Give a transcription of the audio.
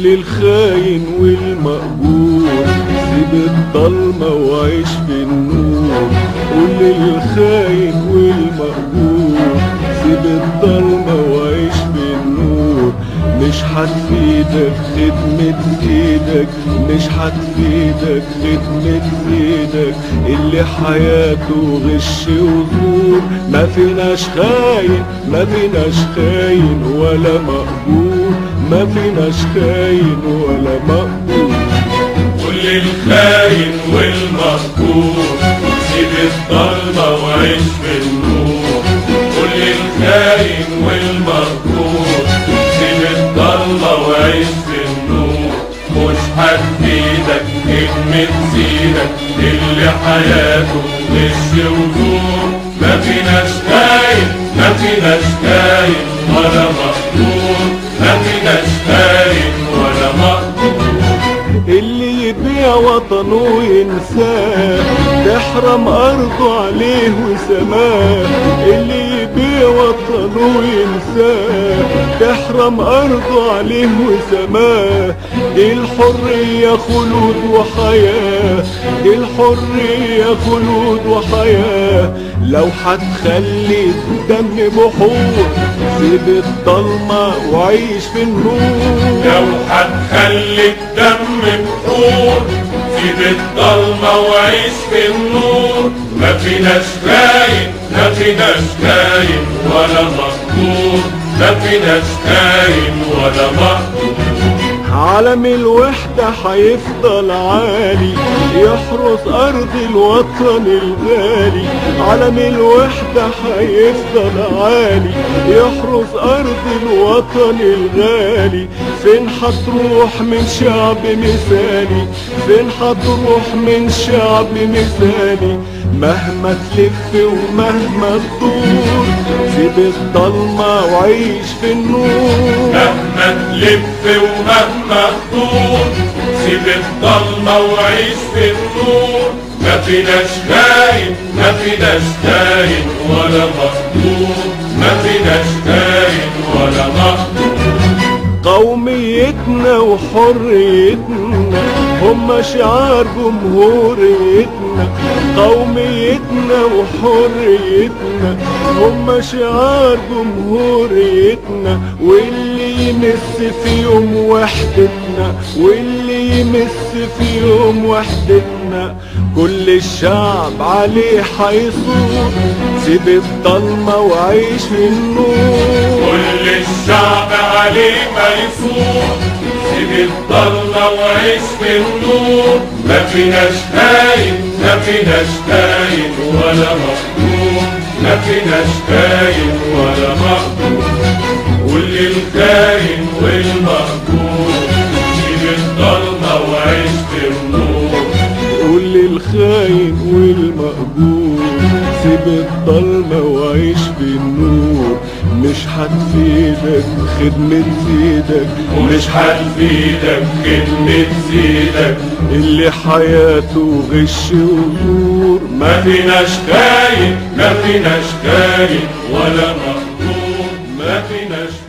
قول الخاين والمقبول سيب الضلمة وعيش في النور قول الخاين والمقبول سيب الضلمة وعيش في النور مش هتفيدك خدمة ايدك مش هتفيدك خدمة ايدك اللي حياته غش وزور ما فيناش خاين ما فيناش خاين ولا مقبول ما فيناش خاين ولا مقبول كل الخاين والمذكور سيب الضلمة وعيش في النور كل الخاين والمذكور سيب الضلمة وعيش في النور مش هتفيدك خدمة سيدك اللي حياته غش وزور ما فيناش خاين ما فيناش خاين ولا مقبول ما فيناش خاين ولا مقبول اللي يبيع وطنه وينساه تحرم أرضه عليه وسماه اللي يبيع وطنه وينساه تحرم أرضه عليه وسماه دي الحرية خلود وحياة دي الحرية خلود وحياة لو هتخلي الدم بحور سيب الضلمة وعيش في النور لو هتخلي الدم بحور سيب الضلمة وعيش في النور ما فيناش خاين ما فيناش خاين ولا مقبول ما فيناش خاين ولا مقبول عالم الوحدة هيفضل عالي يحرس أرض الوطن الغالي عالم الوحدة هيفضل عالي يحرس أرض الوطن الغالي فين هتروح من شعب مثالي فين هتروح من شعب مثالي مهما تلف ومهما تدور سيب الضلمة وعيش في النور مهما تلف ومهما تدور سيب الضلمة وعيش في النور ما فيناش خاين ما فيناش خاين ولا مقبول ما فيناش خاين ولا مقبول قوميتنا وحريتنا هم شعار جمهوريتنا قوميتنا وحريتنا هم شعار جمهوريتنا واللي يمس في يوم وحدتنا واللي يمس في يوم وحدتنا كل الشعب عليه حيصور سيب الضلمة وعيش في النور كل الشعب عليه ميسور سيب الضلمة وعيش في النور ما فيناش خاين ما فيناش خاين ولا مقبول ما فيناش خاين ولا مقبول كل الخاين والمقبول سيب الضلمة وعيش في النور قول للخاين والمقبول سيب الضلمة وعيش في النور مش هتفيدك خدمة ايدك ومش هتفيدك خدمة سيدك اللي حياته غش وزور ما فيناش خاين ما فيناش خاين ولا مقبول ما فيناش